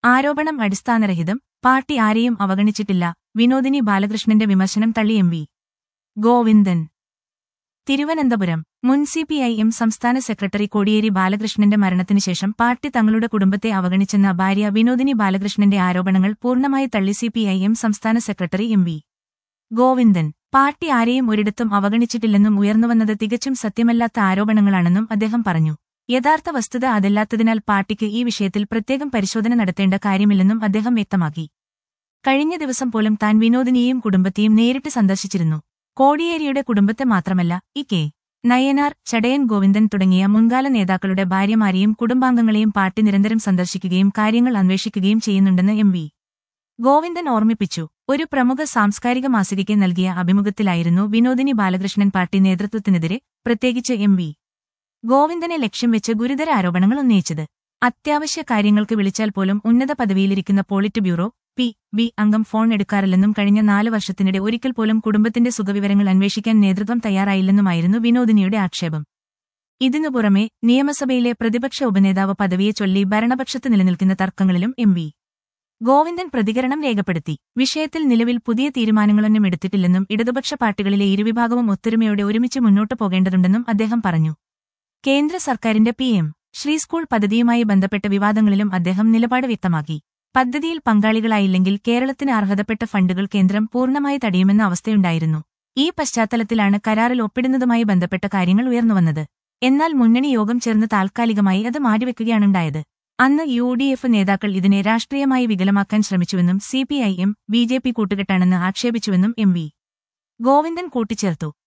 ആരോപണം അടിസ്ഥാനരഹിതം പാർട്ടി ആരെയും അവഗണിച്ചിട്ടില്ല വിനോദിനി ബാലകൃഷ്ണന്റെ വിമർശനം തള്ളി എം വി ഗോവിന്ദൻ തിരുവനന്തപുരം മുൻ സി പി ഐ എം സംസ്ഥാന സെക്രട്ടറി കോടിയേരി ബാലകൃഷ്ണന്റെ മരണത്തിനു ശേഷം പാർട്ടി തങ്ങളുടെ കുടുംബത്തെ അവഗണിച്ചെന്ന ഭാര്യ വിനോദിനി ബാലകൃഷ്ണന്റെ ആരോപണങ്ങൾ പൂർണ്ണമായി തള്ളി സി പി ഐ എം സംസ്ഥാന സെക്രട്ടറി എം വി ഗോവിന്ദൻ പാർട്ടി ആരെയും ഒരിടത്തും അവഗണിച്ചിട്ടില്ലെന്നും ഉയർന്നുവന്നത് തികച്ചും സത്യമല്ലാത്ത ആരോപണങ്ങളാണെന്നും അദ്ദേഹം പറഞ്ഞു യഥാർത്ഥ വസ്തുത അതല്ലാത്തതിനാൽ പാർട്ടിക്ക് ഈ വിഷയത്തിൽ പ്രത്യേകം പരിശോധന നടത്തേണ്ട കാര്യമില്ലെന്നും അദ്ദേഹം വ്യക്തമാക്കി കഴിഞ്ഞ ദിവസം പോലും താൻ വിനോദിനിയെയും കുടുംബത്തെയും നേരിട്ട് സന്ദർശിച്ചിരുന്നു കോടിയേരിയുടെ കുടുംബത്തെ മാത്രമല്ല ഇ കെ നയനാർ ചടയൻ ഗോവിന്ദൻ തുടങ്ങിയ മുൻകാല നേതാക്കളുടെ ഭാര്യമാരെയും കുടുംബാംഗങ്ങളെയും പാർട്ടി നിരന്തരം സന്ദർശിക്കുകയും കാര്യങ്ങൾ അന്വേഷിക്കുകയും ചെയ്യുന്നുണ്ടെന്ന് എം വി ഗോവിന്ദൻ ഓർമ്മിപ്പിച്ചു ഒരു പ്രമുഖ സാംസ്കാരിക മാസികയ്ക്ക് നൽകിയ അഭിമുഖത്തിലായിരുന്നു വിനോദിനി ബാലകൃഷ്ണൻ പാർട്ടി നേതൃത്വത്തിനെതിരെ പ്രത്യേകിച്ച് എം വി ഗോവിന്ദനെ ലക്ഷ്യം വെച്ച് ഗുരുതര ആരോപണങ്ങൾ ഉന്നയിച്ചത് അത്യാവശ്യ കാര്യങ്ങൾക്ക് വിളിച്ചാൽ പോലും ഉന്നത പദവിയിലിരിക്കുന്ന പോളിറ്റ് ബ്യൂറോ പി ബി അംഗം ഫോൺ എടുക്കാറില്ലെന്നും കഴിഞ്ഞ നാല് വർഷത്തിനിടെ ഒരിക്കൽ പോലും കുടുംബത്തിന്റെ സുഖവിവരങ്ങൾ അന്വേഷിക്കാൻ നേതൃത്വം തയ്യാറായില്ലെന്നുമായിരുന്നു വിനോദിനിയുടെ ആക്ഷേപം ഇതിനു പുറമെ നിയമസഭയിലെ പ്രതിപക്ഷ ഉപനേതാവ് പദവിയെ ചൊല്ലി ഭരണപക്ഷത്ത് നിലനിൽക്കുന്ന തർക്കങ്ങളിലും എം വി ഗോവിന്ദൻ പ്രതികരണം രേഖപ്പെടുത്തി വിഷയത്തിൽ നിലവിൽ പുതിയ തീരുമാനങ്ങളൊന്നും എടുത്തിട്ടില്ലെന്നും ഇടതുപക്ഷ പാർട്ടികളിലെ ഇരുവിഭാഗവും ഒത്തൊരുമയോടെ ഒരുമിച്ച് മുന്നോട്ടു പോകേണ്ടതുണ്ടെന്നും അദ്ദേഹം പറഞ്ഞു കേന്ദ്ര സർക്കാരിന്റെ പി എം ശ്രീ സ്കൂൾ പദ്ധതിയുമായി ബന്ധപ്പെട്ട വിവാദങ്ങളിലും അദ്ദേഹം നിലപാട് വ്യക്തമാക്കി പദ്ധതിയിൽ പങ്കാളികളായില്ലെങ്കിൽ കേരളത്തിന് അർഹതപ്പെട്ട ഫണ്ടുകൾ കേന്ദ്രം പൂർണ്ണമായി തടയുമെന്ന അവസ്ഥയുണ്ടായിരുന്നു ഈ പശ്ചാത്തലത്തിലാണ് കരാറിൽ ഒപ്പിടുന്നതുമായി ബന്ധപ്പെട്ട കാര്യങ്ങൾ ഉയർന്നുവന്നത് എന്നാൽ മുന്നണി യോഗം ചേർന്ന് താൽക്കാലികമായി അത് മാറ്റിവെക്കുകയാണുണ്ടായത് അന്ന് യു ഡി എഫ് നേതാക്കൾ ഇതിനെ രാഷ്ട്രീയമായി വികലമാക്കാൻ ശ്രമിച്ചുവെന്നും C P I M B J P കൂട്ടുകെട്ടാണെന്ന് ആക്ഷേപിച്ചുവെന്നും എം വി ഗോവിന്ദൻ കൂട്ടിച്ചേർത്തു